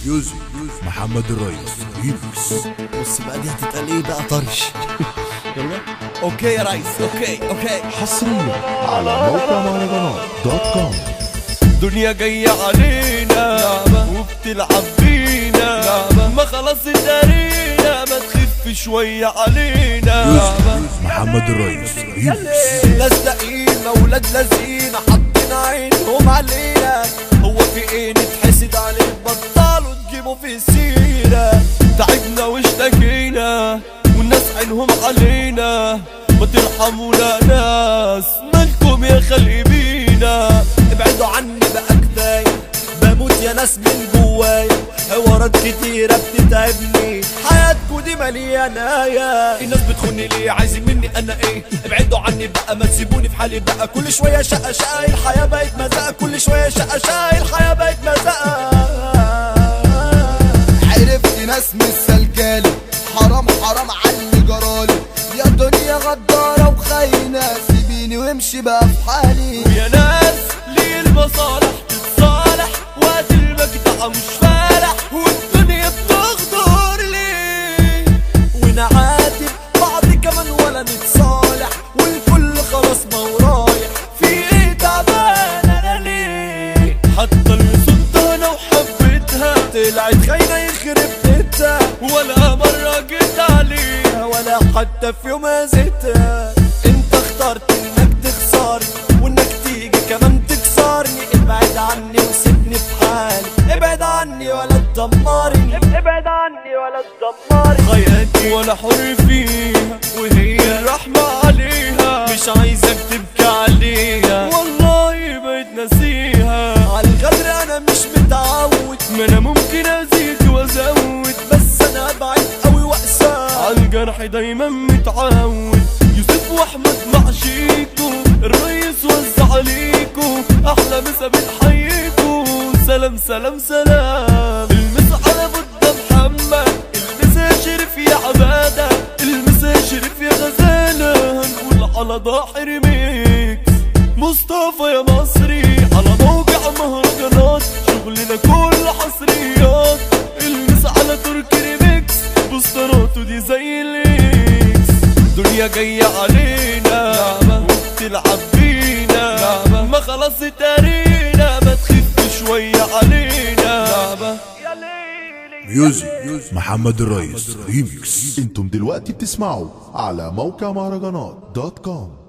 ميوزك محمد الريس ريمكس بص بقى دي هتتقال ايه بقى طرش يلا اوكي يا ريس اوكي اوكي حصريا على موقع مهرجانات دوت كوم دنيا جاية علينا وبتلعب بينا ما خلاص اتدارينا ما تخف شوية علينا ميوزك محمد الريس ريمكس لازقين اولاد لازقين حاطين عينهم علينا هو في ايه نتحسد عليه بطلوا تجيبوا في السيرة تعبنا واشتكينا والناس عينهم علينا ما ترحمونا ناس مالكم يا خلق بينا ابعدوا عني بقى كفايه بموت يا ناس من جوايا حوارات كتيرة بتتعبني حياتكوا دي مليانايا الناس بتخوني ليه عايزين مني انا ايه ابعدوا عني بقى ما تسيبوني في حالي بقى كل شويه شقه شقه الحياه بقت مزقه كل شويه شقه شقه الحياه بقت مزقه عرفت ناس مش سلكالي حرام حرام علي جرالي يا دنيا غدارة وخاينة سيبيني وامشي بقى في حالي يا ناس ليه المصالح تتصالح وقت المجدع مش فالح والدنيا بتغدر ليه ونعاتب بعض كمان ولا نتصالح والكل خلاص ما ورايح في ايه تعبان انا ليه حتى اللي صدها انا وحبيتها طلعت خاينة يخرب بيتها ولا مرة جيت عليها ولا حتى في يوم اذيتها انت اخترت انك تخسرني وانك تيجي كمان تكسرني ابعد عني وسيبني في حالي ابعد عني ولا تدمرني ابعد عني ولا تدمرني حياتي ولا حر فيها وهي الرحمة عليها مش عايزك تبكي عليها والله بقيت ناسيها على الغدر انا مش متعود ما انا ممكن ازيد وازود بس انا ابعد قوي واقسى على الجرح دايما متعود يوسف واحمد مع شيكو الريس وزع عليكو احلى مسا بنحييكو سلام سلام سلام المسا على بودة محمد المسا شرف يا عبادة المسا شرف يا غزالة هنقول على ضاحر ميكس مصطفى يا مصري على موقع مهرجانات شغلنا كل حصريات المس على تركي ريميكس بوستراته دي زي الليكس دنيا جاية علينا وبتلعب بينا ما خلاص اتارينا ما تخف شوية علينا ميوزك محمد الريس ريمكس انتم دلوقتي بتسمعوا على موقع مهرجانات دوت كوم